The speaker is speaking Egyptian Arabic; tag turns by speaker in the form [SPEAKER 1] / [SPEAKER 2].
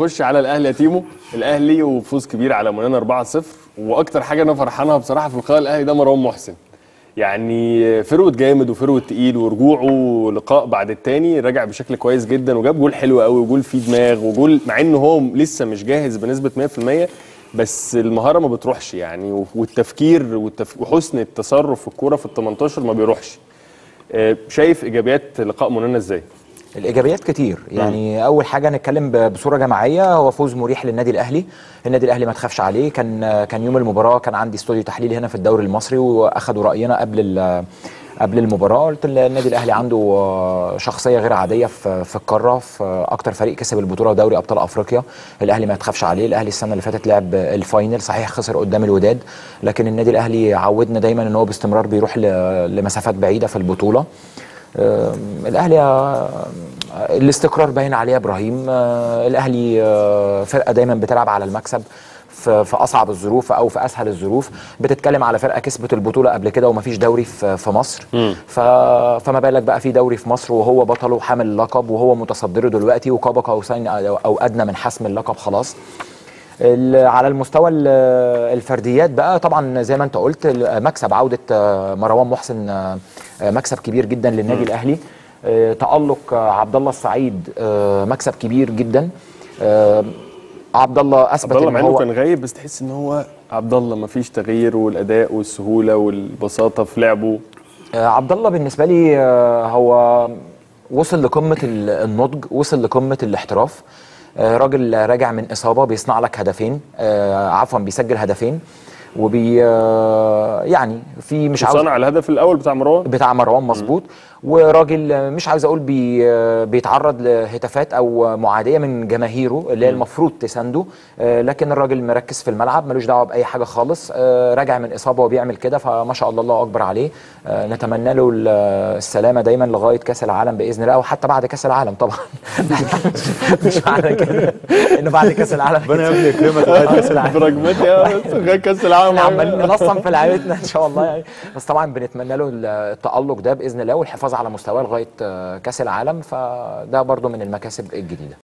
[SPEAKER 1] نخش على الاهلي يا تيمو الاهلي وفوز كبير على منانا 4-0 واكتر حاجه انا فرحانها بصراحه في لقاء الاهلي ده مروان محسن يعني فروت جامد وفروت تقيل ورجوعه لقاء بعد التاني رجع بشكل كويس جدا وجاب جول حلو قوي وجول فيه دماغ وجول مع انه هو لسه مش جاهز بنسبه 100% بس المهاره ما بتروحش يعني والتفكير والتف... وحسن التصرف في الكوره في ال 18 ما بيروحش آه، شايف ايجابيات لقاء منانا ازاي؟
[SPEAKER 2] الايجابيات كتير يعني اول حاجه نتكلم ب- بصوره جماعيه هو فوز مريح للنادي الاهلي النادي الاهلي ما تخافش عليه كان كان يوم المباراه كان عندي استوديو تحليلي هنا في الدوري المصري واخدوا راينا قبل ال- قبل المباراه قلت ال- النادي الاهلي عنده آه، شخصيه غير عاديه في في القاره في اكتر فريق كسب البطوله ودوري ابطال افريقيا الاهلي ما تخافش عليه الاهلي السنه اللي فاتت لعب الفاينل صحيح خسر قدام الوداد لكن النادي الاهلي عودنا دايما ان هو باستمرار بيروح ل- لمسافات بعيده في البطوله آه، الاهلي آه، الاستقرار باين عليه يا ابراهيم آه، الاهلي آه، فرقه دايما بتلعب على المكسب في في اصعب الظروف او في اسهل الظروف بتتكلم على فرقه كسبت البطوله قبل كده ومفيش دوري في في مصر ف... فما بالك بقى في دوري في مصر وهو بطله وحامل اللقب وهو متصدره دلوقتي وقاب قوسين او أو ادنى من حسم اللقب خلاص ال- على المستوى ال- الفرديات بقى طبعا زي ما انت قلت ال- مكسب عوده آه، مروان محسن آه، آه، مكسب كبير جدا للنادي الاهلي آه، تالق آه، عبد الله السعيد آه، مكسب كبير جدا آه، عبد الله اثبت
[SPEAKER 1] عبد الله
[SPEAKER 2] ان
[SPEAKER 1] مع انه
[SPEAKER 2] هو
[SPEAKER 1] كان غايب بس تحس ان هو عبد الله ما فيش تغيير والاداء والسهوله والبساطه في لعبه
[SPEAKER 2] آه، عبد الله بالنسبه لي آه، هو وصل لقمه ال- النضج وصل لقمه الاحتراف آه، راجل راجع من اصابه بيصنع لك هدفين آه، عفوا بيسجل هدفين وبي آه، يعني في مش عاوز
[SPEAKER 1] صنع الهدف الاول بتاع مروان
[SPEAKER 2] بتاع مروان مظبوط وراجل مش عاوز اقول بي بيتعرض لهتافات او معاديه من جماهيره اللي هي المفروض تسانده آه، لكن الراجل مركز في الملعب ملوش دعوه باي حاجه خالص آه، راجع من اصابه وبيعمل كده فما شاء الله الله اكبر عليه آه، نتمنى له ال- السلامه دايما لغايه كاس العالم باذن الله او حتى بعد كاس العالم طبعا مش معنى كده انه بعد كاس العالم
[SPEAKER 3] ربنا يا ابني يكرمك لغايه كاس العالم
[SPEAKER 1] براجماتي يا بس لغايه كاس العالم
[SPEAKER 2] احنا عمالين ننظم في لعيبتنا ان شاء الله يعني بس طبعا بنتمنى له التالق ده باذن الله والحفاظ على مستواه لغايه آه، كاس العالم فده برضو من المكاسب الجديده